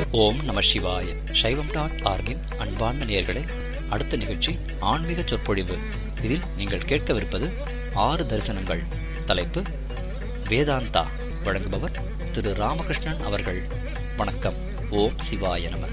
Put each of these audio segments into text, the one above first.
ஓம் நம சிவாய சைவம் டாட் ஆர்கின் அன்பார்ந்த நேயர்களே அடுத்த நிகழ்ச்சி ஆன்மீக சொற்பொழிவு இதில் நீங்கள் கேட்கவிருப்பது ஆறு தரிசனங்கள் தலைப்பு வேதாந்தா வழங்குபவர் திரு ராமகிருஷ்ணன் அவர்கள் வணக்கம் ஓம் சிவாய நம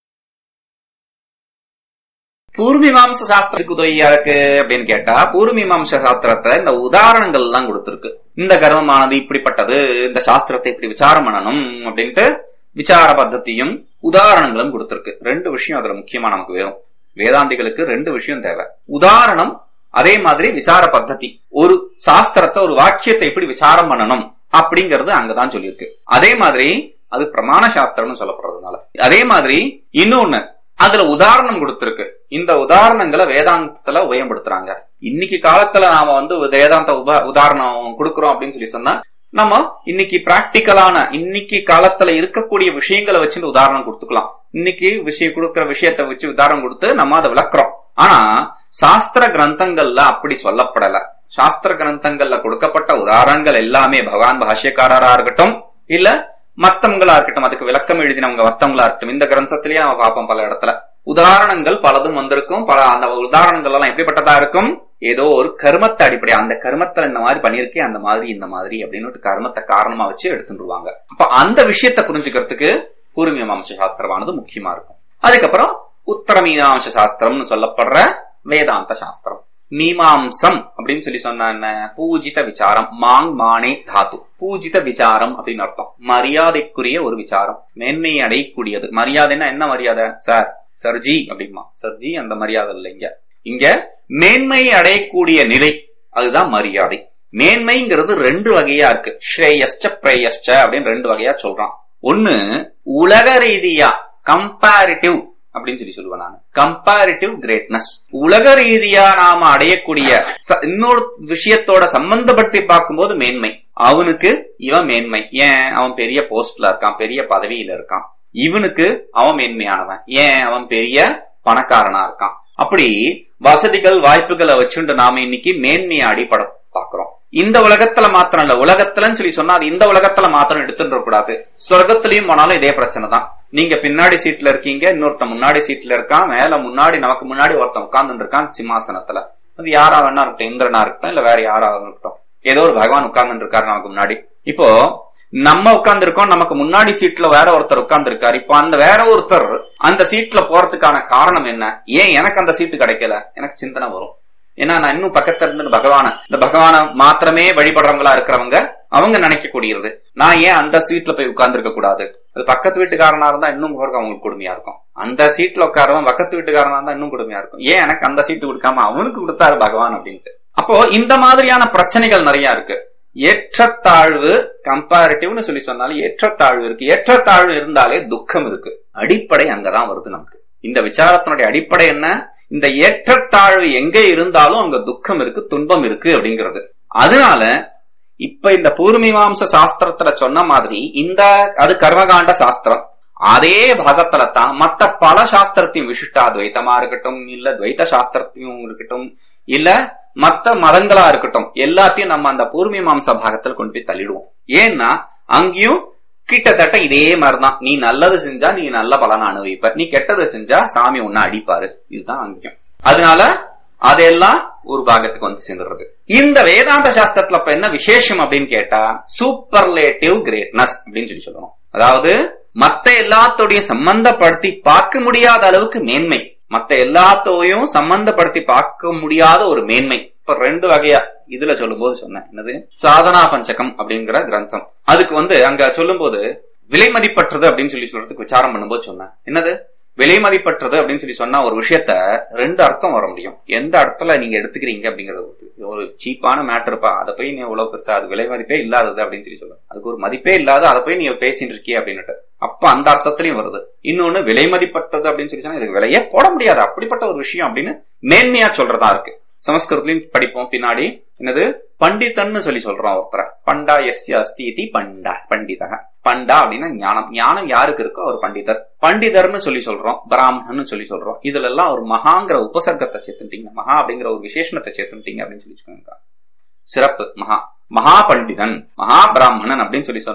பூர்வீமாம்ச சாஸ்திரத்துக்கு உதவியா இருக்கு அப்படின்னு கேட்டா பூர்வீமாம்ச சாஸ்திரத்துல இந்த உதாரணங்கள் எல்லாம் கொடுத்திருக்கு இந்த கர்மமானது இப்படிப்பட்டது இந்த சாஸ்திரத்தை இப்படி விசாரம் பண்ணணும் அப்படின்ட்டு விசார பద్ధதியும் உதாரணங்களும் கொடுத்திருக்கு ரெண்டு விஷயம் அதுல முக்கியமா நமக்கு வேணும் வேதாந்திகளுக்கு ரெண்டு விஷயம் தேவை உதாரணம் அதே மாதிரி விசார பద్ధதி ஒரு சாஸ்திரத்தை ஒரு வாக்கியத்தை எப்படி விசாரம் பண்ணணும் அப்படிங்கறது அங்கதான் சொல்லியிருக்கு அதே மாதிரி அது பிரமாண சாஸ்திரம்னு சொல்லப்படுறதுனால அதே மாதிரி இன்னொன்னு அதுல உதாரணம் கொடுத்திருக்கு இந்த உதாரணங்களை வேதாந்தத்துல உபயப்படுத்துறாங்க இன்னைக்கு காலத்துல நாம வந்து வேதாந்த உப உதாரணம் கொடுக்கிறோம் அப்படின்னு சொல்லி சொன்னா நம்ம இன்னைக்கு பிராக்டிக்கலான இன்னைக்கு காலத்துல இருக்கக்கூடிய விஷயங்களை வச்சு உதாரணம் கொடுத்துக்கலாம் இன்னைக்கு விஷயம் கொடுக்கிற விஷயத்தை வச்சு உதாரணம் கொடுத்து நம்ம அதை விளக்குறோம் ஆனா சாஸ்திர கிரந்தங்கள்ல அப்படி சொல்லப்படல சாஸ்திர கிரந்தங்கள்ல கொடுக்கப்பட்ட உதாரணங்கள் எல்லாமே பகவான் பாஷ்யக்காரரா இருக்கட்டும் இல்ல மத்தவங்களா இருக்கட்டும் அதுக்கு விளக்கம் எழுதினவங்க மத்தவங்களா இருக்கட்டும் இந்த கிரந்தத்திலேயே நம்ம பார்ப்போம் பல இடத்துல உதாரணங்கள் பலதும் வந்திருக்கும் பல அந்த உதாரணங்கள் எல்லாம் எப்படிப்பட்டதா இருக்கும் ஏதோ ஒரு கர்மத்தை அடிப்படை அந்த கர்மத்துல இந்த மாதிரி பண்ணிருக்கேன் அந்த மாதிரி இந்த மாதிரி அப்படின்னு கர்மத்தை காரணமா வச்சு எடுத்துருவாங்க அப்ப அந்த விஷயத்த புரிஞ்சுக்கிறதுக்கு பூர்வீமாம்ச சாஸ்திரமானது முக்கியமா இருக்கும் அதுக்கப்புறம் உத்தர மீமாம்ச சாஸ்திரம்னு சொல்லப்படுற வேதாந்த சாஸ்திரம் மீமாம்சம் அப்படின்னு சொல்லி சொன்ன என்ன பூஜித விசாரம் மாங் மானே தாத்து பூஜித விசாரம் அப்படின்னு அர்த்தம் மரியாதைக்குரிய ஒரு விசாரம் மேன்மையை அடையக்கூடியது மரியாதைன்னா என்ன மரியாதை சார் சர்ஜி அப்படிமா சர்ஜி அந்த மரியாதை இல்லைங்க இங்க மேன்மை அடையக்கூடிய நிலை அதுதான் மரியாதை மேன்மைங்கிறது ரெண்டு வகையா இருக்கு ஸ்ரேயஸ்ட பிரேயஸ்ட அப்படின்னு ரெண்டு வகையா சொல்றான் ஒண்ணு உலக ரீதியா கம்பேரிட்டிவ் அப்படின்னு சொல்லி சொல்லுவேன் நான் கம்பேரிட்டிவ் கிரேட்னஸ் உலக ரீதியா நாம அடையக்கூடிய இன்னொரு விஷயத்தோட சம்பந்தப்பட்டு பார்க்கும்போது மேன்மை அவனுக்கு இவன் மேன்மை ஏன் அவன் பெரிய போஸ்ட்ல இருக்கான் பெரிய பதவியில இருக்கான் இவனுக்கு அவன் மேன்மையானவன் ஏன் அவன் பெரிய பணக்காரனா இருக்கான் அப்படி வசதிகள் வாய்ப்புகளை வச்சுட்டு நாம இன்னைக்கு மேன்மையை அடிப்பட பாக்குறோம் இந்த உலகத்துல மாத்திரம் இல்ல உலகத்துலன்னு சொல்லி சொன்னா அது இந்த உலகத்துல மாத்திரம் எடுத்துட்டு கூடாது சொர்க்கத்திலயும் போனாலும் இதே பிரச்சனை தான் நீங்க பின்னாடி சீட்ல இருக்கீங்க இன்னொருத்த முன்னாடி சீட்ல இருக்கான் மேல முன்னாடி நமக்கு முன்னாடி ஒருத்தன் உட்கார்ந்து இருக்கான் சிம்மாசனத்துல அது யாரா வேணா இருக்கட்டும் இந்திரனா இருக்கட்டும் இல்ல வேற யாரா இருக்கட்டும் ஏதோ ஒரு பகவான் உட்கார்ந்து இருக்காரு நமக்கு முன்னாடி இப்போ நம்ம உட்கார்ந்து இருக்கோம் நமக்கு முன்னாடி சீட்ல வேற ஒருத்தர் உட்கார்ந்து இருக்காரு இப்போ அந்த வேற ஒருத்தர் அந்த சீட்ல போறதுக்கான காரணம் என்ன ஏன் எனக்கு அந்த சீட்டு கிடைக்கல எனக்கு சிந்தனை வரும் ஏன்னா நான் இன்னும் பக்கத்துல இருந்து பகவான இந்த பகவான மாத்திரமே வழிபடுறவங்களா இருக்கிறவங்க அவங்க நினைக்கக்கூடியது நான் ஏன் அந்த சீட்ல போய் உட்கார்ந்து இருக்க கூடாது அது பக்கத்து வீட்டுக்காரனா இருந்தா இன்னும் அவங்களுக்கு கொடுமையா இருக்கும் அந்த சீட்ல உட்காரவன் பக்கத்து வீட்டுக்காரனா இருந்தா இன்னும் கொடுமையா இருக்கும் ஏன் எனக்கு அந்த சீட்டு கொடுக்காம அவனுக்கு கொடுத்தாரு பகவான் அப்படின்ட்டு அப்போ இந்த மாதிரியான பிரச்சனைகள் நிறைய இருக்கு ஏற்றத்தாழ்வு கம்பேரிட்டிவ்னு சொல்லி சொன்னாலும் ஏற்றத்தாழ்வு இருக்கு ஏற்றத்தாழ்வு இருந்தாலே துக்கம் இருக்கு அடிப்படை அங்கதான் வருது நமக்கு இந்த விசாரத்தினுடைய அடிப்படை என்ன இந்த ஏற்றத்தாழ்வு எங்க இருந்தாலும் அங்க துக்கம் இருக்கு துன்பம் இருக்கு அப்படிங்கிறது அதனால இப்ப இந்த பூர்வீமாம்ச சாஸ்திரத்துல சொன்ன மாதிரி இந்த அது கர்மகாண்ட சாஸ்திரம் அதே பாகத்துல தான் மத்த பல சாஸ்திரத்தையும் விசிஷ்டா துவைத்தமா இருக்கட்டும் இல்ல துவைத்த சாஸ்திரத்தையும் இருக்கட்டும் இல்ல மத்த மதங்களா இருக்கட்டும் எல்லாத்தையும் நம்ம அந்த பூர்வீமாம்ச பாகத்துல கொண்டு போய் தள்ளிடுவோம் ஏன்னா அங்கேயும் கிட்டத்தட்ட இதே மாதிரிதான் நீ நல்லது செஞ்சா நீ நல்ல பலனை அனுபவிப்ப நீ கெட்டதை செஞ்சா சாமி ஒன்னு அடிப்பாரு இதுதான் அங்கேயும் அதனால அதெல்லாம் ஒரு பாகத்துக்கு வந்து சேர்ந்துடுறது இந்த வேதாந்த சாஸ்திரத்துல இப்ப என்ன விசேஷம் அப்படின்னு கேட்டா சூப்பர்லேட்டிவ் கிரேட்னஸ் அப்படின்னு சொல்லி சொல்லணும் அதாவது மத்த எல்லாத்தோடைய சம்பந்தப்படுத்தி பார்க்க முடியாத அளவுக்கு மேன்மை மத்த எல்லாத்தோடையும் சம்பந்தப்படுத்தி பார்க்க முடியாத ஒரு மேன்மை இப்ப ரெண்டு வகையா இதுல சொல்லும் போது சொன்னேன் என்னது சாதனா பஞ்சகம் அப்படிங்கிற கிரந்தம் அதுக்கு வந்து அங்க சொல்லும் போது விலை மதிப்பற்றது அப்படின்னு சொல்லி சொல்றதுக்கு விசாரம் பண்ணும்போது சொன்னேன் என்னது விலை மதிப்பற்றது அப்படின்னு சொல்லி சொன்னா ஒரு விஷயத்த ரெண்டு அர்த்தம் வர முடியும் எந்த அர்த்தத்துல நீங்க எடுத்துக்கிறீங்க அப்படிங்கறது ஒரு சீப்பான மேட்டர்ப்பா அதை போய் நீ எவ்வளவு பெருசா அது விலை மதிப்பே இல்லாதது அப்படின்னு சொல்லி சொல்ல அதுக்கு ஒரு மதிப்பே இல்லாத அதை போய் நீ பேசிட்டு இருக்கிய அப்படின்னுட்டு அப்ப அந்த அர்த்தத்திலையும் வருது இன்னொன்னு விலை மதிப்பட்டது அப்படின்னு சொல்லி சொன்னா இதுக்கு விலையே போட முடியாது அப்படிப்பட்ட ஒரு விஷயம் அப்படின்னு மேன்மையா சொல்றதா இருக்கு சமஸ்கிருதத்திலையும் படிப்போம் பின்னாடி என்னது பண்டிதன்னு சொல்லி சொல்றோம் ஒருத்தரை பண்டா எஸ் அஸ்தி பண்டா பண்டிதக பண்டா அப்படின்னா ஞானம் ஞானம் யாருக்கு இருக்கோ அவர் பண்டிதர் பண்டிதர்னு சொல்லி சொல்றோம் பிராமணன்னு சொல்லி சொல்றோம் இதுல எல்லாம் ஒரு மகாங்கிற உபசர்க்கத்தை சேர்த்துட்டீங்க மகா அப்படிங்கிற ஒரு விசேஷணத்தை சேர்த்துட்டீங்க அப்படின்னு சொல்லி வச்சுக்கோங்க சிறப்பு மகா மகா பண்டிதன் மகா பிராமணன் அப்படின்னு சொல்லி சொன்னா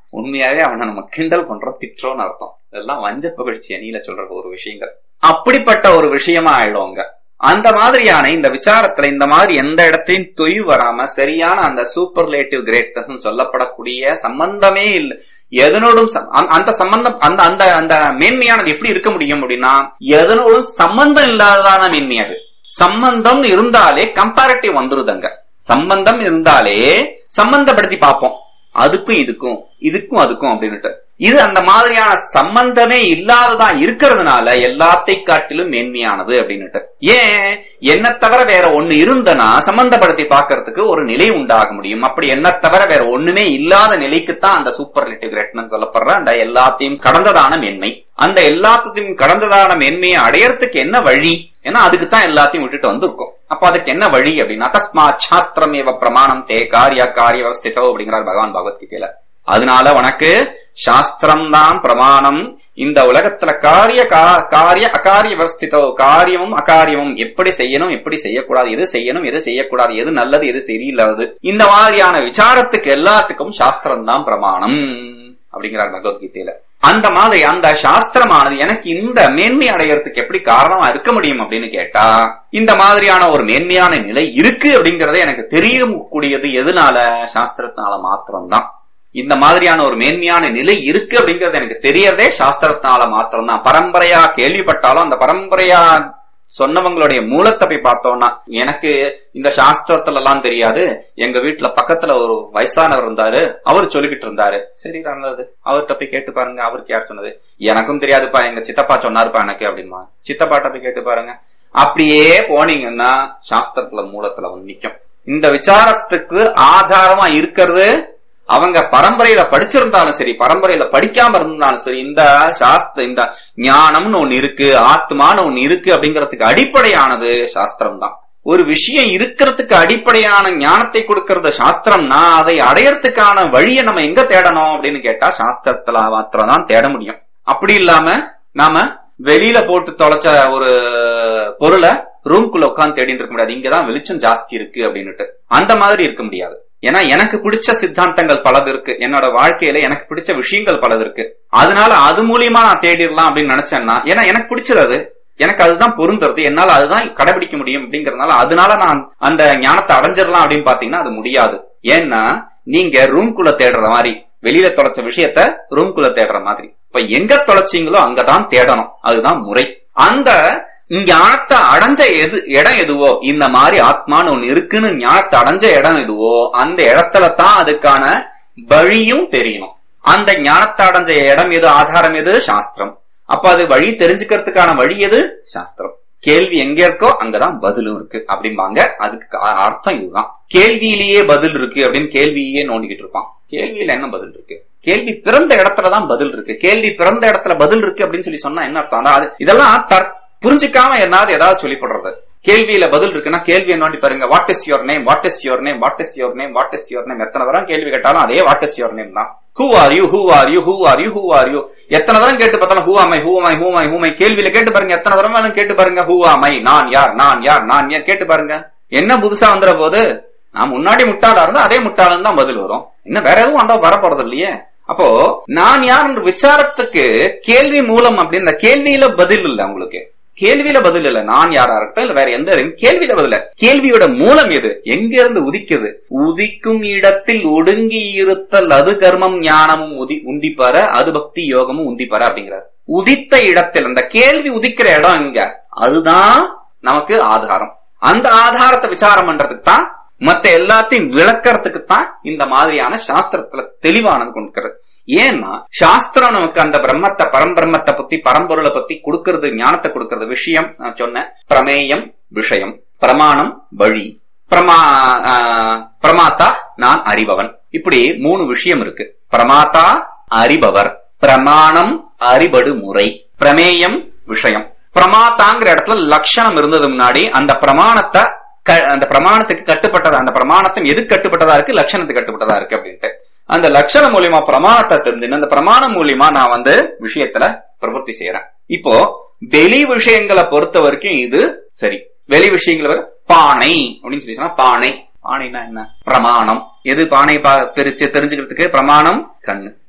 உண்மையாவே அவனை நம்ம கிண்டல் பண்றோம் திட்டுறோம்னு அர்த்தம் இதெல்லாம் வஞ்ச புகழ்ச்சி அணியில சொல்ற ஒரு விஷயங்கள் அப்படிப்பட்ட ஒரு விஷயமா ஆயிடுவாங்க அந்த மாதிரியான இந்த விசாரத்துல இந்த மாதிரி எந்த இடத்தையும் தொய்வு வராம சரியான அந்த சூப்பர்லேட்டிவ் கிரேட்னஸ் சொல்லப்படக்கூடிய சம்பந்தமே இல்லை எதனோடும் சம்- அந்த- அந்த சம்பந்தம் அந்த அந்த அந்த மேன்மையானது எப்படி இருக்க முடியும் அப்படின்னா எதனோடும் சம்பந்தம் இல்லாததான மேன்மை அது சம்பந்தம் இருந்தாலே கம்பேரிட்டிவ் வந்துருதுங்க சம்பந்தம் இருந்தாலே சம்பந்தப்படுத்தி பார்ப்போம் அதுக்கும் இதுக்கும் இதுக்கும் அதுக்கும் அப்படின்னுட்டு இது அந்த மாதிரியான சம்பந்தமே இல்லாததா இருக்கிறதுனால எல்லாத்தை காட்டிலும் மேன்மையானது அப்படின்னுட்டு ஏன் என்ன தவிர வேற ஒண்ணு இருந்தனா சம்பந்தப்படுத்தி பார்க்கிறதுக்கு ஒரு நிலை உண்டாக முடியும் அப்படி என்ன தவிர வேற ஒண்ணுமே இல்லாத நிலைக்குத்தான் அந்த சூப்பர்லேட்டிவ் கிரேட்னஸ் சொல்லப்படுற அந்த எல்லாத்தையும் கடந்ததான மேன்மை அந்த எல்லாத்தையும் கடந்ததான மேன்மையை அடையறதுக்கு என்ன வழி ஏன்னா அதுக்கு தான் எல்லாத்தையும் விட்டுட்டு வந்திருக்கோம் அப்ப அதுக்கு என்ன வழி அப்படின்னா தஸ்மாத் சாஸ்திரம் ஏவ பிரமாணம் தே காரிய காரிய வியவஸ்திதோ அப்படிங்கிறார் பகவான் பகவத்கீதையில அதனால உனக்கு சாஸ்திரம் தான் பிரமாணம் இந்த உலகத்துல காரிய கா- காரிய அகாரிய வியவஸ்திதோ காரியமும் அகாரியமும் எப்படி செய்யணும் எப்படி செய்யக்கூடாது எது செய்யணும் எது செய்யக்கூடாது எது நல்லது எது சரியில்லாதது இந்த மாதிரியான விசாரத்துக்கு எல்லாத்துக்கும் சாஸ்திரம் தான் பிரமாணம் அப்படிங்கிறார் பகவத்கீதையில அந்த மாதிரி அந்த சாஸ்திரமானது எனக்கு இந்த மேன்மை அடையறதுக்கு எப்படி காரணமா இருக்க முடியும் அப்படின்னு கேட்டா இந்த மாதிரியான ஒரு மேன்மையான நிலை இருக்கு அப்படிங்கறத எனக்கு தெரியக்கூடியது எதனால சாஸ்திரத்தினால மாத்திரம்தான் இந்த மாதிரியான ஒரு மேன்மையான நிலை இருக்கு அப்படிங்கறது எனக்கு தெரியறதே சாஸ்திரத்தினால மாத்திரம்தான் பரம்பரையா கேள்விப்பட்டாலும் அந்த பரம்பரையா சொன்னவங்களுடைய மூலத்தை போய் பார்த்தோம்னா எனக்கு இந்த சாஸ்திரத்துல எல்லாம் தெரியாது எங்க வீட்டுல பக்கத்துல ஒரு வயசானவர் இருந்தாரு அவர் சொல்லிக்கிட்டு இருந்தாரு சரி நல்லது அவர்கிட்ட போய் கேட்டு பாருங்க அவருக்கு யார் சொன்னது எனக்கும் தெரியாதுப்பா எங்க சித்தப்பா சொன்னாருப்பா எனக்கு அப்படிமா சித்தப்பாட்ட போய் கேட்டு பாருங்க அப்படியே போனீங்கன்னா சாஸ்திரத்துல மூலத்துல வந்து நிக்கும் இந்த விசாரத்துக்கு ஆதாரமா இருக்கிறது அவங்க பரம்பரையில படிச்சிருந்தாலும் சரி பரம்பரையில படிக்காம இருந்தாலும் சரி இந்த சாஸ்திர இந்த ஞானம்னு ஒண்ணு இருக்கு ஆத்மான்னு ஒண்ணு இருக்கு அப்படிங்கறதுக்கு அடிப்படையானது சாஸ்திரம் தான் ஒரு விஷயம் இருக்கிறதுக்கு அடிப்படையான ஞானத்தை கொடுக்கறது சாஸ்திரம்னா அதை அடையறதுக்கான வழியை நம்ம எங்க தேடணும் அப்படின்னு கேட்டா சாஸ்திரத்துல மாத்திரம் தான் தேட முடியும் அப்படி இல்லாம நாம வெளியில போட்டு தொலைச்ச ஒரு பொருளை ரூம்குள்ள உட்காந்து தேடிட்டு இருக்க முடியாது இங்கதான் வெளிச்சம் ஜாஸ்தி இருக்கு அப்படின்னுட்டு அந்த மாதிரி இருக்க முடியாது ஏன்னா எனக்கு பிடிச்ச சித்தாந்தங்கள் பலது இருக்கு என்னோட வாழ்க்கையில எனக்கு பிடிச்ச விஷயங்கள் பலது இருக்கு அதனால அது மூலியமா நான் தேடிடலாம் அப்படின்னு நினைச்சேன்னா ஏன்னா எனக்கு பிடிச்சது அது எனக்கு அதுதான் பொருந்துறது என்னால அதுதான் கடைபிடிக்க முடியும் அப்படிங்கறதுனால அதனால நான் அந்த ஞானத்தை அடைஞ்சிடலாம் அப்படின்னு பாத்தீங்கன்னா அது முடியாது ஏன்னா நீங்க ரூம்குள்ள தேடுற மாதிரி வெளியில தொலைச்ச விஷயத்த ரூம்குள்ள தேடுற மாதிரி இப்ப எங்க தொலைச்சீங்களோ அங்கதான் தேடணும் அதுதான் முறை அந்த ஞானத்தை அடைஞ்ச எது இடம் எதுவோ இந்த மாதிரி ஆத்மான்னு ஒண்ணு இருக்குன்னு ஞானத்தை அடைஞ்ச இடம் எதுவோ அந்த இடத்துல தான் அதுக்கான வழியும் தெரியணும் அந்த ஞானத்தை அடைஞ்ச இடம் எது ஆதாரம் எது சாஸ்திரம் அப்ப அது வழி தெரிஞ்சுக்கிறதுக்கான வழி எது சாஸ்திரம் கேள்வி எங்க இருக்கோ அங்கதான் பதிலும் இருக்கு அப்படிம்பாங்க அதுக்கு அ- அர்த்தம் இதுதான் கேள்வியிலேயே பதில் இருக்கு அப்படின்னு கேள்வியே நோண்டிக்கிட்டு இருப்பான் கேள்வியில என்ன பதில் இருக்கு கேள்வி பிறந்த இடத்துலதான் பதில் இருக்கு கேள்வி பிறந்த இடத்துல பதில் இருக்கு அப்படின்னு சொல்லி சொன்னா என்ன அர்த்தம் அதான் அது- இதெல்லாம் தர்- புரிஞ்சுக்காம என்னாவது ஏதாவது சொல்லிப்படுறது கேள்வியில பதில் இருக்குன்னா கேள்வியை நோண்டி பாருங்க what is your name what is your name what is your name what is your name எத்தனை தரம் கேள்வி கேட்டாலும் அதே வாட் இஸ் யுவர் நேம் தான் who are you who are you who are you who are you எத்தனை தரம் கேட்டு பார்த்தாலும் ஹூ ஆமை ஹூ ஆமை ஹூ ஆமை ஹூமை கேள்வியில கேட்டு பாருங்க எத்தனை தரம் வேணும் கேட்டு பாருங்க ஹூ ஆமை நான் யார் நான் யார் நான் யார் கேட்டு பாருங்க என்ன புதுசா வந்துட போது நான் முன்னாடி முட்டாளா இருந்தா அதே முட்டாளன் தான் பதில் வரும் இன்னும் வேற எதுவும் வந்தா வர போறது இல்லையே அப்போ நான் யார் விசாரத்துக்கு கேள்வி மூலம் அப்படின்ற கேள்வியில பதில் இல்ல உங்களுக்கு கேள்வியில பதில் இல்ல நான் யாரா இருக்கட்டும் இல்ல வேற எந்த இதுவும் கேள்வியில பதில் இல்ல கேள்வியோட மூலம் எது எங்க இருந்து உதிக்குது உதிக்கும் இடத்தில் ஒடுங்கி இருத்தல் அது கர்மம் ஞானமும் உதி உந்திப்பற அது பக்தி யோகமும் உந்திப்பற அப்படிங்கிறார் உதித்த இடத்தில் அந்த கேள்வி உதிக்கிற இடம் இங்க அதுதான் நமக்கு ஆதாரம் அந்த ஆதாரத்தை விசாரம் பண்றதுக்கு தான் மத்த எல்லாத்தையும் விளக்கறதுக்கு தான் இந்த மாதிரியான சாஸ்திரத்துல தெளிவானது கொடுக்கிறது ஏன்னா சாஸ்திரம் நமக்கு அந்த பிரம்மத்தை பரம்பிரம்மத்தை பத்தி பரம்பொருளை பத்தி கொடுக்கறது ஞானத்தை கொடுக்கறது விஷயம் நான் சொன்னேன் பிரமேயம் விஷயம் பிரமாணம் வழி பிரமா ஆஹ், பிரமாத்தா நான் அறிபவன் இப்படி மூணு விஷயம் இருக்கு பிரமாத்தா அறிபவர் பிரமாணம் அறிபடு முறை பிரமேயம் விஷயம் பிரமாத்தாங்கிற இடத்துல லட்சணம் இருந்தது முன்னாடி அந்த பிரமாணத்தை க- அந்த பிரமாணத்துக்கு கட்டுப்பட்டதா அந்த பிரமாணத்தும் எது கட்டுப்பட்டதா இருக்கு லட்சணத்துக்கு கட்டுப்பட்டதா இருக்கு அப்படின்ட்டு அந்த லட்சணம் மூலியமா பிரமாணத்தை தெரிஞ்சுன்னு அந்த பிரமாணம் மூலியமா நான் வந்து விஷயத்துல பிரவൃத்தி செய்யறேன் இப்போ வெளி விஷயங்களை பொறுத்த வரைக்கும் இது சரி வெளி விஷயங்களை வர- பானை அப்படின்னு சொல்லி சொன்னா பானை பானைனா என்ன பிரமாணம் எது பானை பா- பிரிச்சு தெரிஞ்சுக்கிறதுக்கு பிரமாணம் கண்ணு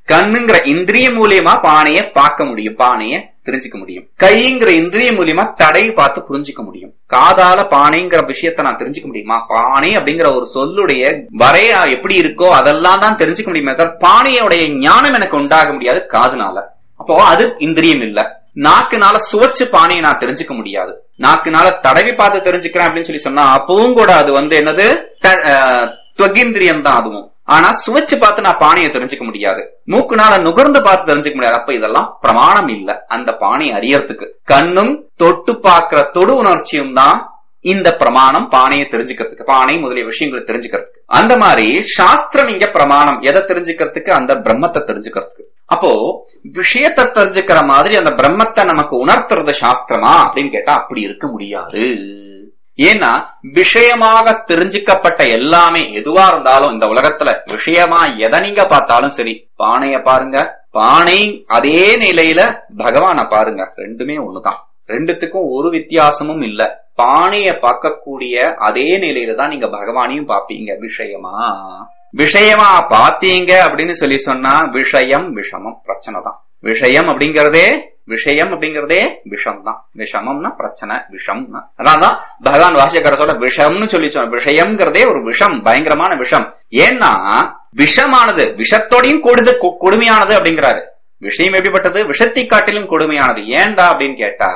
கண்ணுங்கிற இந்திரிய மூலியமா பானைய பார்க்க முடியும் பானைய தெரிஞ்சுக்க முடியும் கைங்கிற இந்திரிய மூலியமா தடை பார்த்து புரிஞ்சுக்க முடியும் காதால பானைங்கிற விஷயத்த நான் தெரிஞ்சுக்க முடியுமா பானை அப்படிங்கிற ஒரு சொல்லுடைய வரைய எப்படி இருக்கோ அதெல்லாம் தான் தெரிஞ்சுக்க முடியுமே தவிர பானையோடைய ஞானம் எனக்கு உண்டாக முடியாது காதுனால அப்போ அது இந்திரியம் இல்ல நாக்குனால சுவைச்சு பானையை நான் தெரிஞ்சுக்க முடியாது நாக்குனால தடவி பார்த்து தெரிஞ்சுக்கிறேன் அப்படின்னு சொல்லி சொன்னா அப்பவும் கூட அது வந்து என்னது த- அஹ், துவகிந்திரியம் தான் அதுவும் ஆனா சுவைச்சு பார்த்து நான் பானையை தெரிஞ்சுக்க முடியாது மூக்குனால நுகர்ந்து பார்த்து தெரிஞ்சுக்க முடியாது அப்ப இதெல்லாம் பிரமாணம் இல்ல அந்த பானையை அறியறதுக்கு கண்ணும் தொட்டு பார்க்கிற தொடு உணர்ச்சியும் தான் இந்த பிரமாணம் பானையை தெரிஞ்சுக்கிறதுக்கு பானை முதலிய விஷயங்களை தெரிஞ்சுக்கிறதுக்கு அந்த மாதிரி சாஸ்திரம் இங்க பிரமாணம் எதை தெரிஞ்சுக்கிறதுக்கு அந்த பிரம்மத்தை தெரிஞ்சுக்கிறதுக்கு அப்போ விஷயத்தை தெரிஞ்சுக்கிற மாதிரி அந்த பிரம்மத்தை நமக்கு உணர்த்துறது சாஸ்திரமா அப்படின்னு கேட்டா அப்படி இருக்க முடியாது ஏன்னா விஷயமாக தெரிஞ்சுக்கப்பட்ட எல்லாமே எதுவா இருந்தாலும் இந்த உலகத்துல விஷயமா எதை நீங்க பார்த்தாலும் சரி பானைய பாருங்க பானை அதே நிலையில பகவான பாருங்க ரெண்டுமே ஒண்ணுதான் ரெண்டுத்துக்கும் ஒரு வித்தியாசமும் இல்ல பானைய பார்க்கக்கூடிய அதே நிலையில தான் நீங்க பகவானையும் பாப்பீங்க விஷயமா விஷயமா பாத்தீங்க அப்படின்னு சொல்லி சொன்னா விஷயம் விஷமம் பிரச்சனை தான் விஷயம் அப்படிங்கறதே விஷயம் அப்படிங்கறதே விஷம் தான் விஷமம்னா பிரச்சனை விஷம்னா அதான் தான் பகவான் வாசியக்கார சொல்ல விஷம்னு சொல்லி சொன்ன விஷயம்ங்கிறதே ஒரு விஷம் பயங்கரமான விஷம் ஏன்னா விஷமானது விஷத்தோடையும் கொடுது கொ- கொடுமையானது அப்படிங்கிறாரு விஷயம் எப்படிப்பட்டது விஷத்தை காட்டிலும் கொடுமையானது ஏன்டா அப்படின்னு கேட்டா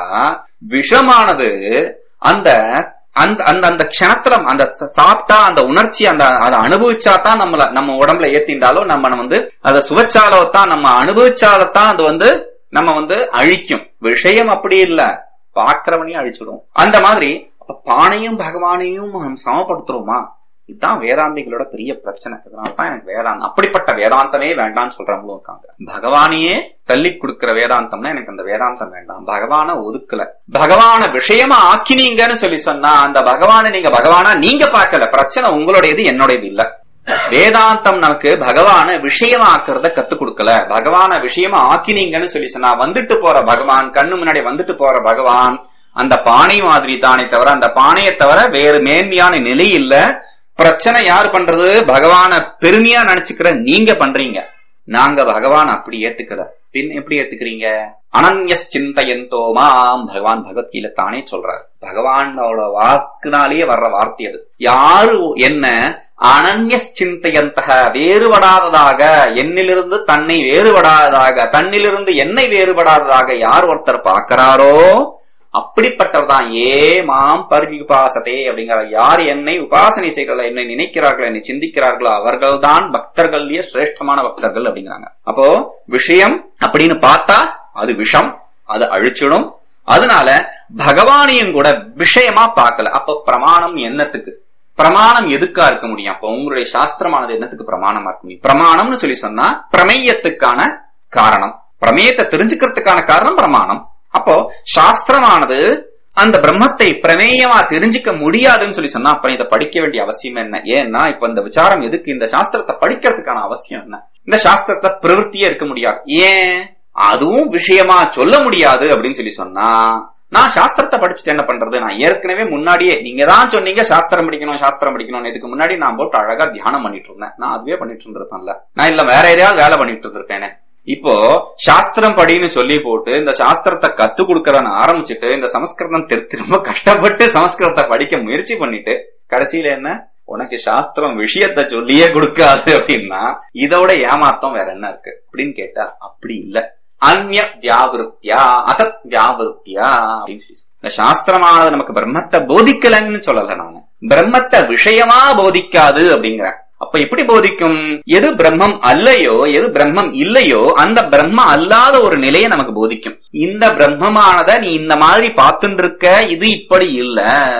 விஷமானது அந்த அந்த அந்த அந்த க்ஷணத்துல அந்த ச- சாப்பிட்டா அந்த உணர்ச்சி அந்த அதை அனுபவிச்சா தான் நம்மள நம்ம உடம்புல ஏத்திண்டாலும் நம்ம வந்து அதை சுவைச்சாலோ தான் நம்ம அனுபவிச்சாலத்தான் அது வந்து நம்ம வந்து அழிக்கும் விஷயம் அப்படி இல்ல பாக்குறவனையும் அழிச்சிடும் அந்த மாதிரி அப்ப பானையும் பகவானையும் நம்ம சமப்படுத்துறோமா இதுதான் வேதாந்திகளோட பெரிய பிரச்சனை இதனாலதான் எனக்கு வேதாந்தம் அப்படிப்பட்ட வேதாந்தமே வேண்டாம்னு சொல்றவங்களும் இருக்காங்க பகவானையே தள்ளி கொடுக்கிற வேதாந்தம்னா எனக்கு அந்த வேதாந்தம் வேண்டாம் பகவான ஒதுக்கல பகவான விஷயமா ஆக்கினீங்கன்னு சொல்லி சொன்னா அந்த பகவானை நீங்க பகவானா நீங்க பார்க்கல பிரச்சனை உங்களுடையது என்னுடையது இல்ல வேதாந்தம் நமக்கு பகவான விஷயமாக்குறத கத்து கொடுக்கல பகவான விஷயமா ஆக்கினீங்கன்னு சொல்லி சொன்னா வந்துட்டு போற பகவான் கண்ணு முன்னாடி வந்துட்டு போற பகவான் அந்த பானை மாதிரி தானே தவிர அந்த பானையை தவிர வேறு மேன்மையான நிலை இல்ல பிரச்சனை யார் பண்றது பகவான பெருமையா நினைச்சுக்கிற நீங்க பண்றீங்க நாங்க பகவான் அப்படி ஏத்துக்கல பின் எப்படி ஏத்துக்கிறீங்க அனன்ய சிந்தையந்தோமாம் பகவான் பகவத்கீதை தானே சொல்றாரு பகவானோட வாக்குனாலேயே வர்ற வார்த்தை அது யாரு என்ன அனன்ய சிந்தையந்தக வேறுபடாததாக என்னிலிருந்து தன்னை வேறுபடாததாக தன்னிலிருந்து என்னை வேறுபடாததாக யார் ஒருத்தர் பார்க்கிறாரோ அப்படிப்பட்டவர்தான் ஏ மாம் பரிபாசதே அப்படிங்கிற யார் என்னை உபாசனை செய்கிறார்கள் என்னை நினைக்கிறார்களோ என்னை சிந்திக்கிறார்களோ அவர்கள்தான் பக்தர்கள்லயே சிரேஷ்டமான பக்தர்கள் அப்படிங்கிறாங்க அப்போ விஷயம் அப்படின்னு பார்த்தா அது விஷம் அது அழிச்சிடும் அதனால பகவானையும் கூட விஷயமா பார்க்கல அப்ப பிரமாணம் என்னத்துக்கு பிரமாணம் எதுக்கா இருக்க முடியும் அப்ப உங்களுடைய சாஸ்திரமானது என்னத்துக்கு பிரமாணமா இருக்க முடியும் பிரமாணம்னு சொல்லி சொன்னா பிரமேயத்துக்கான காரணம் பிரமேயத்தை தெரிஞ்சுக்கிறதுக்கான காரணம் பிரமாணம் அப்போ சாஸ்திரமானது அந்த பிரம்மத்தை பிரமேயமா தெரிஞ்சுக்க முடியாதுன்னு சொல்லி சொன்னா அப்புறம் இதை படிக்க வேண்டிய அவசியம் என்ன ஏன்னா இப்ப இந்த விசாரம் எதுக்கு இந்த சாஸ்திரத்தை படிக்கிறதுக்கான அவசியம் என்ன இந்த சாஸ்திரத்தை பிரவருத்தியே இருக்க முடியாது ஏன் அதுவும் விஷயமா சொல்ல முடியாது அப்படின்னு சொல்லி சொன்னா நான் சாஸ்திரத்தை படிச்சுட்டு என்ன பண்றது நான் ஏற்கனவே முன்னாடியே நீங்க தான் சொன்னீங்க சாஸ்திரம் படிக்கணும் சாஸ்திரம் படிக்கணும் இதுக்கு முன்னாடி நான் போட்டு அழகா தியானம் பண்ணிட்டு இருந்தேன் நான் அதுவே பண்ணிட்டு இருந்திருப்பேன்ல நான் இல்ல வேற எதையாவது வேலை பண்ணிட்டு இருந்திருப்பேனே இப்போ சாஸ்திரம் படின்னு சொல்லி போட்டு இந்த சாஸ்திரத்தை கத்து கொடுக்கறன்னு ஆரம்பிச்சுட்டு இந்த சமஸ்கிருதம் தெரி- திரும்ப கஷ்டப்பட்டு சமஸ்கிருதத்தை படிக்க முயற்சி பண்ணிட்டு கடைசியில என்ன உனக்கு சாஸ்திரம் விஷயத்த சொல்லியே கொடுக்காது அப்படின்னா இதோட ஏமாத்தம் வேற என்ன இருக்கு அப்படின்னு கேட்டா அப்படி இல்ல அந்நிய வியாவிருத்தியா அதத் வியாவிருத்தியா அப்படின்னு சொல்லி இந்த சாஸ்திரமானது நமக்கு பிரம்மத்தை போதிக்கலன்னு சொல்லல நானு பிரம்மத்தை விஷயமா போதிக்காது அப்படிங்கிறேன் அப்ப எப்படி போதிக்கும் எது பிரம்மம் அல்லையோ எது பிரம்மம் இல்லையோ அந்த பிரம்ம அல்லாத ஒரு நிலையை நமக்கு போதிக்கும் இந்த பிரம்மமானத நீ இந்த மாதிரி பார்த்துட்டு இருக்க இது இப்படி இல்ல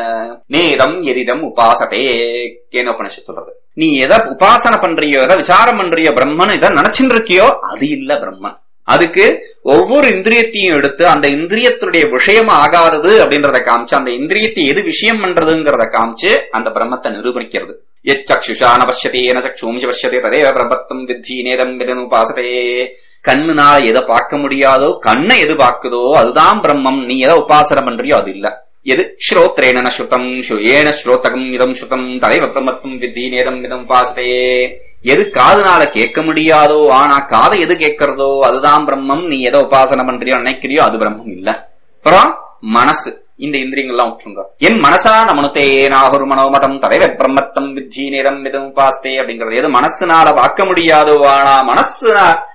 நேதம் எதிதம் உபாசதே கேனோபனிஷத் சொல்றது நீ எதை உபாசனை பண்றியோ எதை விசாரம் பண்றியோ பிரம்மன் எதை நினைச்சுட்டு இருக்கியோ அது இல்ல பிரம்மன் அதுக்கு ஒவ்வொரு இந்திரியத்தையும் எடுத்து அந்த இந்திரியத்துடைய விஷயம் ஆகாதது அப்படின்றத காமிச்சு அந்த இந்திரியத்தை எது விஷயம் பண்றதுங்கிறத காமிச்சு அந்த பிரம்மத்தை நிரூபிக்கிறது எச்சக்ஷுஷா நபஷ்யதே ந சக்ஷூமிஷ பஷ்யதே ததேவ பிரம்மத்தம் வித்தி நேதம் விதனுபாசதே கண்ணுனால எதை பார்க்க முடியாதோ கண்ணை எது பார்க்குதோ அதுதான் பிரம்மம் நீ எதை உபாசனை பண்றியோ அது இல்ல எது ஸ்ரோத்ரேன ந ஸ்ருதம் ஸ்ரு- ஏன ஸ்ரோதகம் இதம் ஸ்ருதம் ததைவ பிரமத்தும் வித்தி நேரம் இதம் பாசதே எது காதுனால கேட்க முடியாதோ ஆனா காதை எது கேட்கறதோ அதுதான் பிரம்மம் நீ எதை உபாசனை பண்றியோ நினைக்கிறியோ அது பிரம்மம் இல்ல அப்புறம் மனசு இந்த இந்திரியங்கள்லாம் விட்டுருங்க என் மனசா நமனுத்தே நாகொரு மனோமதம் ததைவ பிரம்மத்தம் வித்தி நேரம் இதம் பாசதே அப்படிங்கிறது எது மனசுனால பார்க்க முடியாதோ ஆனா மனசு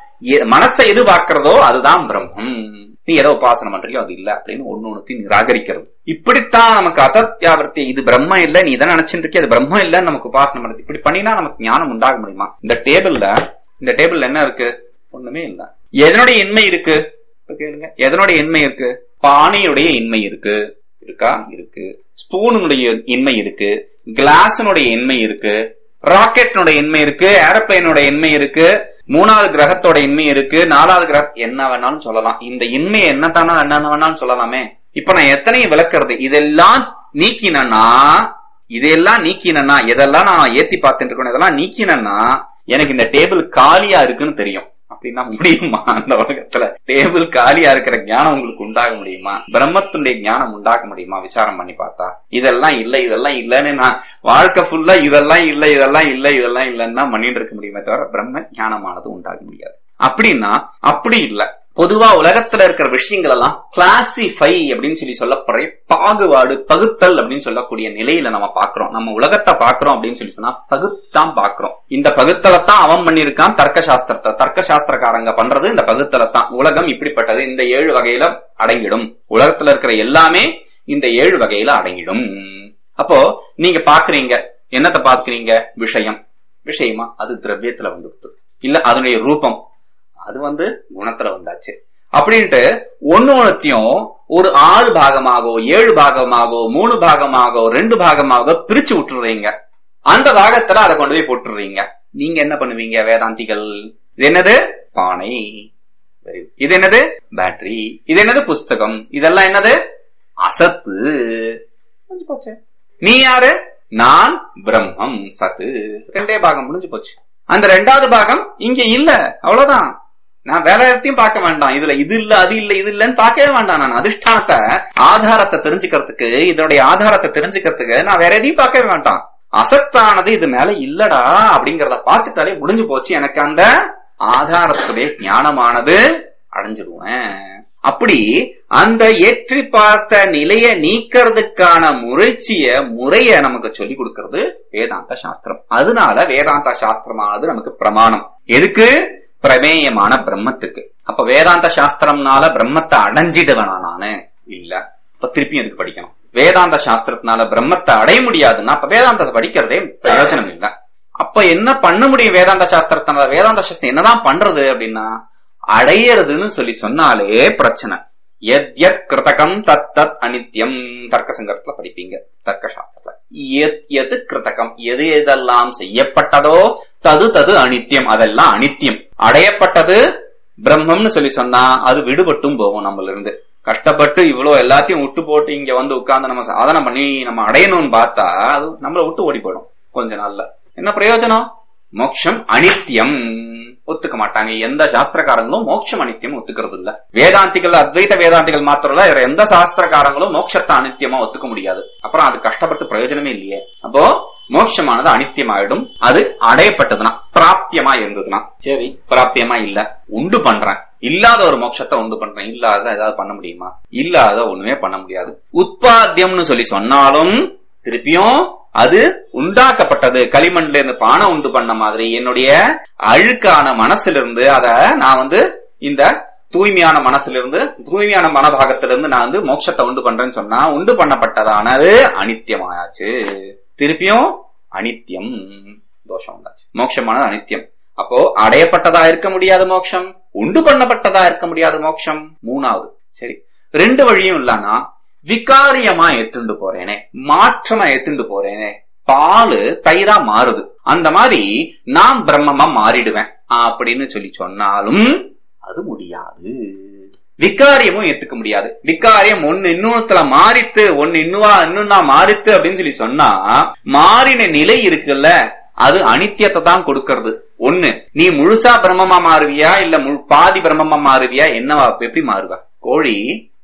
மனசை எது பார்க்கிறதோ அதுதான் பிரம்மம் நீ எதை உபாசனை பண்றியோ அது இல்ல அப்படின்னு ஒண்ணு ஒண்ணுத்தையும் நிராகரிக்கிறது இப்படித்தான் நமக்கு அதத்யாவர்த்தி இது பிரம்ம இல்ல நீ இதை நினைச்சிட்டு இருக்கிய அது பிரம்ம இல்ல நமக்கு உபாசனை பண்ணுறது இப்படி பண்ணினா நமக்கு ஞானம் உண்டாக முடியுமா இந்த டேபிள்ல இந்த டேபிள்ல என்ன இருக்கு ஒண்ணுமே இல்ல எதனுடைய இன்மை இருக்கு இப்ப கேளுங்க எதனுடைய இன்மை இருக்கு பானையுடைய இன்மை இருக்கு இருக்கா இருக்கு ஸ்பூனுடைய இன்மை இருக்கு கிளாஸினுடைய இன்மை இருக்கு ராக்கெட்னுடைய இன்மை இருக்கு ஏரோப்ளைனோட இன்மை இருக்கு மூணாவது கிரகத்தோட இன்மை இருக்கு நாலாவது கிரக என்ன வேணாலும் சொல்லலாம் இந்த இன்மை என்னத்தானா என்ன வேணாலும் சொல்லலாமே இப்ப நான் எத்தனையும் விளக்குறது இதெல்லாம் நீக்கினன்னா இதெல்லாம் நீக்கினன்னா எதெல்லாம் நான் ஏத்தி பார்த்துட்டு இருக்கணும் இதெல்லாம் நீக்கினன்னா எனக்கு இந்த டேபிள் காலியா இருக்குன்னு தெரியும் அப்படின்னா முடியுமா அந்த உலகத்துல டேபிள் காலியா இருக்கிற ஞானம் உங்களுக்கு உண்டாக முடியுமா பிரம்மத்துடைய ஞானம் உண்டாக முடியுமா விசாரம் பண்ணி பார்த்தா இதெல்லாம் இல்ல இதெல்லாம் இல்லன்னு நான் வாழ்க்கை ஃபுல்லா இதெல்லாம் இல்ல இதெல்லாம் இல்ல இதெல்லாம் இல்லன்னா பண்ணிட்டு இருக்க முடியுமே தவிர பிரம்ம ஞானமானது உண்டாக முடியாது அப்படின்னா அப்படி இல்ல பொதுவா உலகத்துல இருக்கிற விஷயங்கள் எல்லாம் கிளாசிஃபை அப்படின்னு சொல்லி சொல்லப்படுற பாகுபாடு பகுத்தல் அப்படின்னு சொல்லக்கூடிய நிலையில நம்ம பாக்குறோம் நம்ம உலகத்தை பாக்குறோம் அப்படின்னு சொல்லி சொன்னா பகுத்தான் பாக்குறோம் இந்த பகுத்தலைத்தான் அவன் பண்ணிருக்கான் தர்க்க சாஸ்திரத்தை தர்க்க சாஸ்திரக்காரங்க பண்றது இந்த பகுத்தலைத்தான் உலகம் இப்படிப்பட்டது இந்த ஏழு வகையில அடங்கிடும் உலகத்துல இருக்கிற எல்லாமே இந்த ஏழு வகையில அடங்கிடும் அப்போ நீங்க பாக்குறீங்க என்னத்தை பாக்குறீங்க விஷயம் விஷயமா அது திரவியத்துல வந்துடுது இல்ல அதனுடைய ரூபம் அது வந்து குணத்துல வந்தாச்சு அப்படின்ட்டு ஒன்னு ஒன்னத்தையும் ஒரு ஆறு பாகமாகவோ ஏழு பாகமாகவோ மூணு பாகமாகவோ ரெண்டு பாகமாக பிரிச்சு விட்டுறீங்க அந்த பாகத்துல அதை கொண்டு போய் போட்டுறீங்க நீங்க என்ன பண்ணுவீங்க வேதாந்திகள் இது என்னது பானை Very good. இது என்னது பேட்டரி இது என்னது புஸ்தகம் இதெல்லாம் என்னது அசத்து முடிஞ்சு போச்சு நீ யாரு நான் பிரம்மம் சத்து ரெண்டே பாகம் முடிஞ்சு போச்சு அந்த ரெண்டாவது பாகம் இங்க இல்ல அவ்வளவுதான் நான் வேற இடத்தையும் பார்க்க வேண்டாம் இதுல இது இல்ல அது இல்ல இது இல்லன்னு பார்க்கவே வேண்டாம் நான் அதிஷ்டானத்தை ஆதாரத்தை தெரிஞ்சுக்கிறதுக்கு இதனுடைய ஆதாரத்தை தெரிஞ்சுக்கிறதுக்கு நான் வேற எதையும் பார்க்கவே வேண்டாம் அசத்தானது இது மேல இல்லடா அப்படிங்கறத பார்த்துட்டாலே முடிஞ்சு போச்சு எனக்கு அந்த ஆதாரத்துடைய ஞானமானது அடைஞ்சிடுவேன் அப்படி அந்த ஏற்றி பார்த்த நிலைய நீக்கிறதுக்கான முயற்சிய முறைய நமக்கு சொல்லி கொடுக்கிறது வேதாந்த சாஸ்திரம் அதனால வேதாந்த சாஸ்திரமானது நமக்கு பிரமாணம் எதுக்கு பிரமேயமான பிரம்மத்துக்கு அப்ப வேதாந்த சாஸ்திரம்னால பிரம்மத்தை அடைஞ்சிடுவேனா நானு இல்ல அப்ப திருப்பி எதுக்கு படிக்கணும் வேதாந்த சாஸ்திரத்தினால பிரம்மத்தை அடைய முடியாதுன்னா அப்ப வேதாந்தத்தை படிக்கிறதே பிரயோஜனம் இல்ல அப்ப என்ன பண்ண முடியும் வேதாந்த சாஸ்திரத்தினால வேதாந்த சாஸ்திரம் என்னதான் பண்றது அப்படின்னா அடையறதுன்னு சொல்லி சொன்னாலே பிரச்சனை எத் எத் கிருதகம் தத் தத் அனித்யம் தர்க்க சங்கரத்துல படிப்பீங்க தர்க்க சாஸ்திரத்துல எத் எது கிருதகம் எது எதெல்லாம் செய்யப்பட்டதோ தது தது அனித்யம் அதெல்லாம் அனித்யம் அடையப்பட்டது பிரம்மம்னு சொல்லி சொன்னா அது விடுபட்டும் போகும் நம்மள இருந்து கஷ்டப்பட்டு இவ்வளவு எல்லாத்தையும் விட்டு போட்டு இங்க வந்து உட்கார்ந்து நம்ம சாதனை பண்ணி நம்ம அடையணும்னு பார்த்தா அது நம்மள விட்டு ஓடி போயிடும் கொஞ்ச நாள்ல என்ன பிரயோஜனம் மோட்சம் அனித்யம் ஒத்துக்க மாட்டாங்க எந்த சாஸ்திரக்காரங்களும் மோட்சம் அனித்தியம் ஒத்துக்கிறது இல்ல வேதாந்திகள் அத்வைத வேதாந்திகள் மாத்திரம் இல்ல வேற எந்த சாஸ்திரக்காரங்களும் மோட்சத்தை அனித்தியமா ஒத்துக்க முடியாது அப்புறம் அது கஷ்டப்பட்டு பிரயோஜனமே இல்லையே அப்போ மோட்சமானது அனித்தியமாயிடும் அது அடையப்பட்டதுன்னா பிராப்தியமா இருந்ததுன்னா சரி பிராப்தியமா இல்ல உண்டு பண்றேன் இல்லாத ஒரு மோட்சத்தை உண்டு பண்றேன் இல்லாத ஏதாவது பண்ண முடியுமா இல்லாத ஒண்ணுமே பண்ண முடியாது உட்பாத்தியம்னு சொல்லி சொன்னாலும் திருப்பியும் அது உண்டாக்கப்பட்டது களிமண்ல இருந்து பானை உண்டு பண்ண மாதிரி என்னுடைய அழுக்கான மனசிலிருந்து அத நான் வந்து இந்த தூய்மையான மனசிலிருந்து தூய்மையான மனபாகத்திலிருந்து நான் வந்து மோட்சத்தை உண்டு பண்றேன்னு சொன்னா உண்டு பண்ணப்பட்டதானது அனித்தியமாயாச்சு திருப்பியும் அனித்தியம் தோஷம் வந்தாச்சு மோட்சமானது அனித்தியம் அப்போ அடையப்பட்டதா இருக்க முடியாத மோட்சம் உண்டு பண்ணப்பட்டதா இருக்க முடியாத மோட்சம் மூணாவது சரி ரெண்டு வழியும் இல்லன்னா விகாரியமா எடுத்துட்டு போறேனே மாற்றமா எடுத்துட்டு போறேனே பாலு தயிரா மாறுது அந்த மாதிரி நான் பிரம்மமா மாறிடுவேன் அப்படின்னு சொல்லி சொன்னாலும் அது முடியாது விகாரியமும் ஏத்துக்க முடியாது விகாரியம் ஒன்னு இன்னொன்னுல மாறித்து ஒன்னு இன்னுவா இன்னும்னா மாறித்து அப்படின்னு சொல்லி சொன்னா மாறின நிலை இருக்குல்ல அது அனித்தியத்தை தான் கொடுக்கறது ஒண்ணு நீ முழுசா பிரம்மமா மாறுவியா இல்ல முழு பாதி பிரம்மமா மாறுவியா என்னவா எப்படி மாறுவ கோழி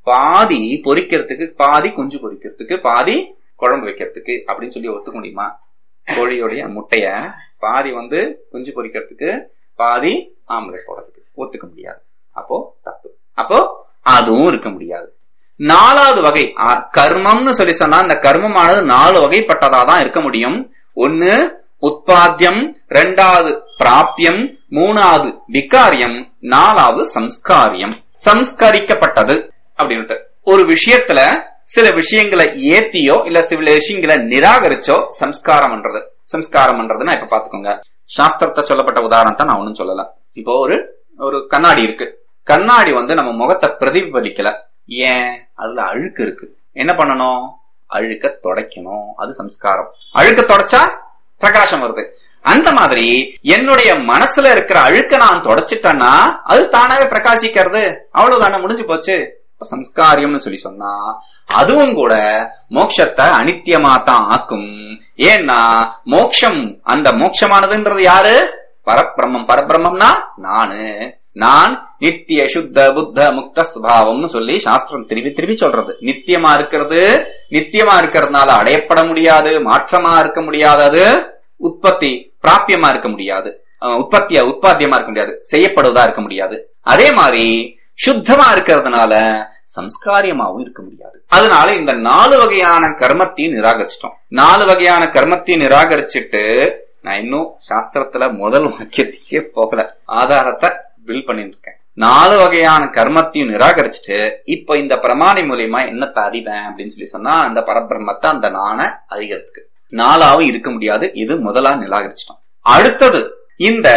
பாதி பொரிக்கிறதுக்கு பாதி குஞ்சு பொரிக்கிறதுக்கு பாதி குழம்பு வைக்கிறதுக்கு அப்படின்னு சொல்லி ஒத்துக்க முடியுமா கோழியோடைய முட்டைய பாதி வந்து குஞ்சு பொரிக்கிறதுக்கு பாதி ஆம்லெட் போடுறதுக்கு ஒத்துக்க முடியாது அப்போ தப்பு அப்போ அதுவும் இருக்க முடியாது நாலாவது வகை அ, கர்மம்னு சொல்லி சொன்னா இந்த கர்மமானது நாலு வகைப்பட்டதா தான் இருக்க முடியும் ஒன்னு உத்பாத்தியம் ரெண்டாவது பிராபியம் மூணாவது விகாரியம் நாலாவது சம்ஸ்காரியம் சம்ஸ்கரிக்கப்பட்டது அப்படின்ட்டு ஒரு விஷயத்துல சில விஷயங்களை ஏத்தியோ இல்ல சில விஷயங்களை நிராகரிச்சோ சம்ஸ்காரம் பண்றது சம்ஸ்காரம் பண்றதுன்னா இப்ப பாத்துக்கோங்க சாஸ்திரத்தை சொல்லப்பட்ட உதாரணத்தை நான் ஒண்ணும் சொல்லல இப்போ ஒரு ஒரு கண்ணாடி இருக்கு கண்ணாடி வந்து நம்ம முகத்தை பிரதிபலிக்கல ஏன் அதுல அழுக்கு இருக்கு என்ன பண்ணணும் அழுக்க தொடக்கணும் அது சம்ஸ்காரம் அழுக்க தொடச்சா பிரகாசம் வருது அந்த மாதிரி என்னுடைய மனசுல இருக்கிற அழுக்க நான் தொடச்சிட்டேன்னா அது தானாவே பிரகாசிக்கிறது அவ்வளவுதானே முடிஞ்சு போச்சு இப்ப சம்ஸ்காரியம்னு சொல்லி சொன்னா அதுவும் கூட மோட்சத்தை அனித்தியமா தான் ஆக்கும் ஏன்னா மோட்சம் அந்த மோட்சமானதுன்றது யாரு பரபிரம்மம் பரபிரம்மம்னா நானு நான் நித்திய சுத்த புத்த முக்த சுபாவம்னு சொல்லி சாஸ்திரம் திருப்பி திருப்பி சொல்றது நித்தியமா இருக்கிறது நித்தியமா இருக்கிறதுனால அடையப்பட முடியாது மாற்றமா இருக்க முடியாதது உற்பத்தி பிராபியமா இருக்க முடியாது அஹ் உற்பத்தியா உற்பத்தியமா இருக்க முடியாது செய்யப்படுவதா இருக்க முடியாது அதே மாதிரி சுத்தமா இருக்கிறதுனால சம்ஸ்காரியமாவும் இருக்க முடியாது அதனால இந்த நாலு வகையான கர்மத்தையும் நிராகரிச்சிட்டோம் நாலு வகையான கர்மத்தையும் நிராகரிச்சுட்டு நான் இன்னும் சாஸ்திரத்துல முதல் வாக்கியத்தையே போகல ஆதாரத்தை பில் பண்ணிட்டு இருக்கேன் நாலு வகையான கர்மத்தையும் நிராகரிச்சுட்டு இப்ப இந்த பிரமாணி மூலியமா என்னத்தை அறிவேன் அப்படின்னு சொல்லி சொன்னா அந்த பரபிரம்மத்தை அந்த நாணை அறிகிறதுக்கு நாலாவும் இருக்க முடியாது இது முதலா நிராகரிச்சிட்டோம் அடுத்தது இந்த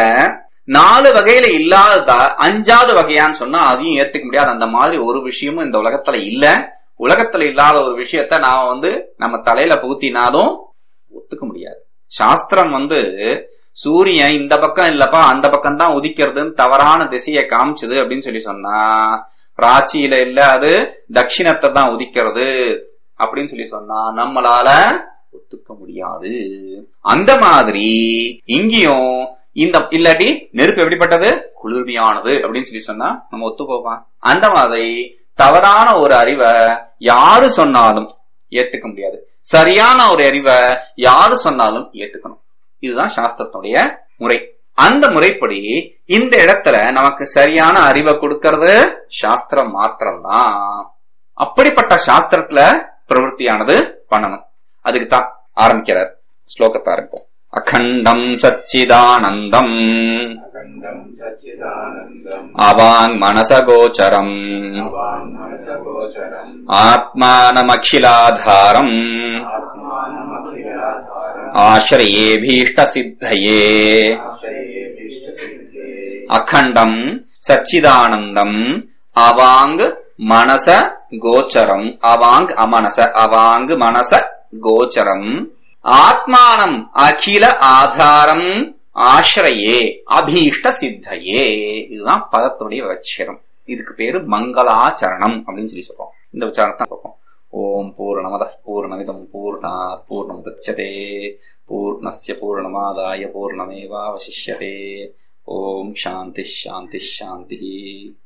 நாலு வகையில இல்லாததா அஞ்சாவது வகையான்னு சொன்னா அதையும் ஏத்துக்க முடியாது அந்த மாதிரி ஒரு விஷயமும் இந்த உலகத்துல இல்ல உலகத்துல இல்லாத ஒரு விஷயத்த நாம வந்து நம்ம தலையில புகுத்தினாலும் ஒத்துக்க முடியாது சாஸ்திரம் வந்து சூரியன் இந்த பக்கம் இல்லப்பா அந்த பக்கம் தான் உதிக்கிறதுன்னு தவறான திசையை காமிச்சது அப்படின்னு சொல்லி சொன்னா பிராச்சியில இல்ல அது தட்சிணத்தை தான் உதிக்கிறது அப்படின்னு சொல்லி சொன்னா நம்மளால ஒத்துக்க முடியாது அந்த மாதிரி இங்கேயும் இந்த இல்லாட்டி நெருப்பு எப்படிப்பட்டது குளிர்மையானது அப்படின்னு சொல்லி சொன்னா நம்ம ஒத்துப்போமா அந்த மாதிரி தவறான ஒரு அறிவை யாரு சொன்னாலும் ஏத்துக்க முடியாது சரியான ஒரு அறிவை யாரு சொன்னாலும் ஏத்துக்கணும் இதுதான் சாஸ்திரத்துடைய முறை அந்த முறைப்படி இந்த இடத்துல நமக்கு சரியான அறிவை கொடுக்கறது சாஸ்திரம் மாத்திரம்தான் அப்படிப்பட்ட சாஸ்திரத்துல பிரவருத்தியானது பண்ணணும் அதுக்கு தான் ஆரம்பிக்கிறார் ஸ்லோகத்தை ஆரம்பிப்போம் அகண்டம் சச்சிதானந்தம் अखण्डम् सच्चिदानन्दम् அவாங் மனசகோச்சரம் अवाङ्मनसगोचरम् ஆத்மானமகிலாதாரம் आत्मानमखिलाधारम् ஆசிரயேபீஷ்ட சித்தையே आश्रयेभीष्टसिद्धे அகண்டம் சச்சிதானந்தம் அவாங் மனச கோச்சரம் அவாங் அமனச அவாங் மனச கோச்சரம் ஆத்மானம் அகில ஆதாரம் ஆசிரயே அபீஷ்ட சித்தையே இதுதான் பதத்துடைய வச்சிரம் இதுக்கு பேரு மங்களாச்சரணம் அப்படின்னு சொல்லி சொல்றோம் இந்த உச்சாரணத்தை பார்ப்போம் ஓம் பூர்ணமத பூர்ணமிதம் பூர்ணாத் பூர்ணமுதச்சதே பூர்ணஸ்ய பூர்ணமாதாய பூர்ணமேவாவசிஷ்யதே ஓம் சாந்தி ஷாந்தி ஷாந்தி